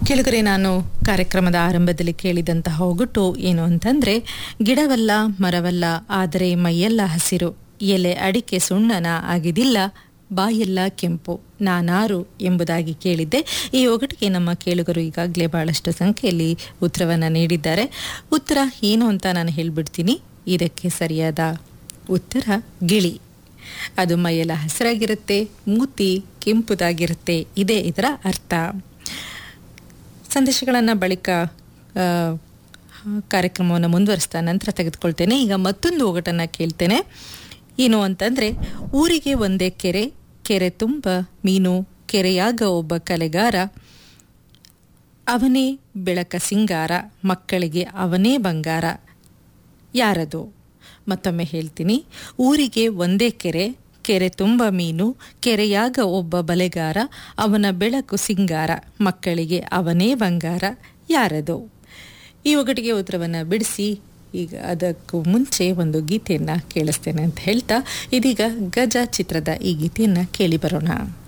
ಕೆಳಗರೆ ನಾನು ಕಾರ್ಯಕ್ರಮದ ಆರಂಭದಲ್ಲಿ ಕೇಳಿದಂತಹ ಒಗಟು ಏನು ಅಂತಂದ್ರೆ ಗಿಡವಲ್ಲ ಮರವಲ್ಲ ಆದರೆ ಮೈಯೆಲ್ಲ ಹಸಿರು ಎಲೆ ಅಡಿಕೆ ಸುಣ್ಣನ ಆಗಿದಿಲ್ಲ ಬಾಯೆಲ್ಲ ಕೆಂಪು ನಾನಾರು ಎಂಬುದಾಗಿ ಕೇಳಿದ್ದೆ ಈ ಒಗಟಿಗೆ ನಮ್ಮ ಕೇಳುಗರು ಈಗಾಗಲೇ ಬಹಳಷ್ಟು ಸಂಖ್ಯೆಯಲ್ಲಿ ಉತ್ತರವನ್ನು ನೀಡಿದ್ದಾರೆ ಉತ್ತರ ಏನು ಅಂತ ನಾನು ಹೇಳ್ಬಿಡ್ತೀನಿ ಇದಕ್ಕೆ ಸರಿಯಾದ ಉತ್ತರ ಗಿಳಿ ಅದು ಮೈಯೆಲ್ಲ ಹಸಿರಾಗಿರುತ್ತೆ ಮೂತಿ ಕೆಂಪುದಾಗಿರುತ್ತೆ ಇದೇ ಇದರ ಅರ್ಥ ಸಂದೇಶಗಳನ್ನು ಬಳಿಕ ಆ, ಕಾರ್ಯಕ್ರಮವನ್ನು ಮುಂದುವರಿಸ್ತಾ ನಂತರ ತೆಗೆದುಕೊಳ್ತೇನೆ ಈಗ ಮತ್ತೊಂದು ಒಗಟನ್ನು ಕೇಳ್ತೇನೆ ಏನು ಅಂತಂದರೆ ಊರಿಗೆ ಒಂದೇ ಕೆರೆ ಕೆರೆ ತುಂಬ ಮೀನು ಕೆರೆಯಾಗ ಒಬ್ಬ ಕಲೆಗಾರ ಅವನೇ ಬೆಳಕ ಸಿಂಗಾರ ಮಕ್ಕಳಿಗೆ ಅವನೇ ಬಂಗಾರ ಯಾರದು ಮತ್ತೊಮ್ಮೆ ಹೇಳ್ತೀನಿ ಊರಿಗೆ ಒಂದೇ ಕೆರೆ ಕೆರೆ ತುಂಬ ಮೀನು ಕೆರೆಯಾಗ ಒಬ್ಬ ಬಲೆಗಾರ ಅವನ ಬೆಳಕು ಸಿಂಗಾರ ಮಕ್ಕಳಿಗೆ ಅವನೇ ಬಂಗಾರ ಯಾರದು ಈ ಒಗಟಿಗೆ ಉತ್ತರವನ್ನು ಬಿಡಿಸಿ ಈಗ ಅದಕ್ಕೂ ಮುಂಚೆ ಒಂದು ಗೀತೆಯನ್ನು ಕೇಳಿಸ್ತೇನೆ ಅಂತ ಹೇಳ್ತಾ ಇದೀಗ ಗಜ ಚಿತ್ರದ ಈ ಗೀತೆಯನ್ನು ಕೇಳಿ ಬರೋಣ